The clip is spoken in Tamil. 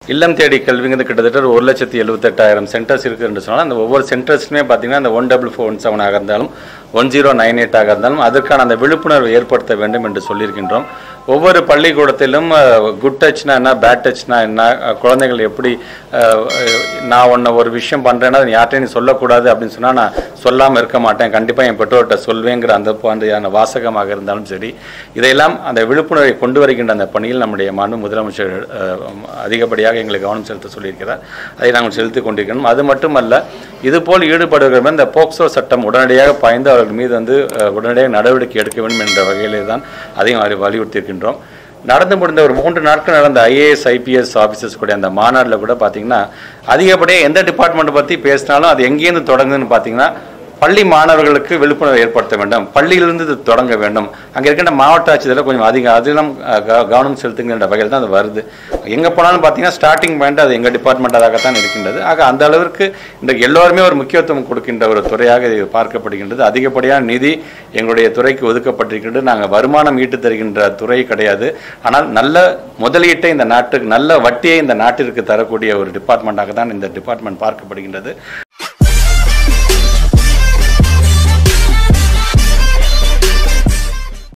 இல்லம் தேடி கல்விங்கிறது கிட்டத்தட்ட ஒரு ஒரு லட்சத்தி எழுபத்தெட்டாயிரம் சென்டர்ஸ் இருக்குது என்று சொன்னால் அந்த ஒவ்வொரு சென்டர்ஸுமே பார்த்தீங்கன்னா அந்த ஒன் டபுள் ஃபோர் ஒன் செவனாக இருந்தாலும் ஒன் ஜீரோ நைன் எயிட்டாக இருந்தாலும் அதற்கான அந்த விழிப்புணர்வு ஏற்படுத்த வேண்டும் என்று சொல்லியிருக்கின்றோம் ஒவ்வொரு பள்ளிக்கூடத்திலும் குட் டச்னா என்ன பேட் டச்னா என்ன அஹ், குழந்தைகள் எப்படி அஹ், நான் ஒன்று ஒரு விஷயம் பண்ணுறேன்னா அது யார்ட்டையும் நீ சொல்லக்கூடாது அப்படின்னு சொன்னால் நான் சொல்லாமல் இருக்க மாட்டேன் கண்டிப்பாக என் பெற்றோர்கிட்ட சொல்வேங்கிற அந்த மாதிரியான வாசகமாக இருந்தாலும் சரி இதையெல்லாம் அந்த விழிப்புணர்வை கொண்டு வருகின்ற அந்த பணியில் நம்முடைய மாண்பு முதலமைச்சர் அஹ், அதிகப்படியாக எங்களுக்கு கவனம் செலுத்த சொல்லியிருக்கிறார் அதை நாங்கள் செலுத்திக் கொண்டிருக்கிறோம் அது மட்டுமல்ல இதுபோல் ஈடுபடுகிற இந்த போக்சோ சட்டம் உடனடியாக பாய்ந்து அவர்கள் மீது வந்து அஹ், உடனடியாக நடவடிக்கை எடுக்க வேண்டும் என்ற வகையிலே தான் அதையும் அறி- வலியுறுத்தியிருக்கின்றோம் நடந்து முடிந்த ஒரு மூன்று நாட்கள் நடந்த ஐஏஎஸ் ஐபிஎஸ் ஆஃபீஸர்ஸ் கூட அந்த மாநாட்டில் கூட பார்த்தீங்கன்னா அதிகப்படியாக எந்த டிபார்ட்மெண்ட் பற்றி பேசினாலும் அது எங்கேருந்து தொடங்குதுன்னு பார்த்தீங்கன்னா பள்ளி மாணவர்களுக்கு விழிப்புணர்வு ஏற்படுத்த வேண்டும் பள்ளியிலிருந்து இது தொடங்க வேண்டும் அங்கே இருக்கின்ற மாவட்ட ஆட்சியரில் கொஞ்சம் அதிகம் அதிலும் அஹ், க- கவனம் செலுத்துங்கின்ற வகையில் தான் அது வருது எங்கே போனாலும் பார்த்தீங்கன்னா ஸ்டார்டிங் பாயிண்ட் அது எங்கள் டிபார்ட்மெண்ட்டாகத்தான் இருக்கின்றது ஆக அந்த அளவிற்கு இந்த எல்லோருமே ஒரு முக்கியத்துவம் கொடுக்கின்ற ஒரு துறையாக இது பார்க்கப்படுகின்றது அதிகப்படியான நிதி எங்களுடைய துறைக்கு ஒதுக்கப்பட்டிருக்கின்றது நாங்கள் வருமானம் ஈட்டு தருகின்ற துறை கிடையாது ஆனால் நல்ல முதலீட்டை இந்த நாட்டுக்கு நல்ல வட்டியை இந்த நாட்டிற்கு தரக்கூடிய ஒரு டிபார்ட்மெண்ட்டாக தான் இந்த டிபார்ட்மெண்ட் பார்க்கப்படுகின்றது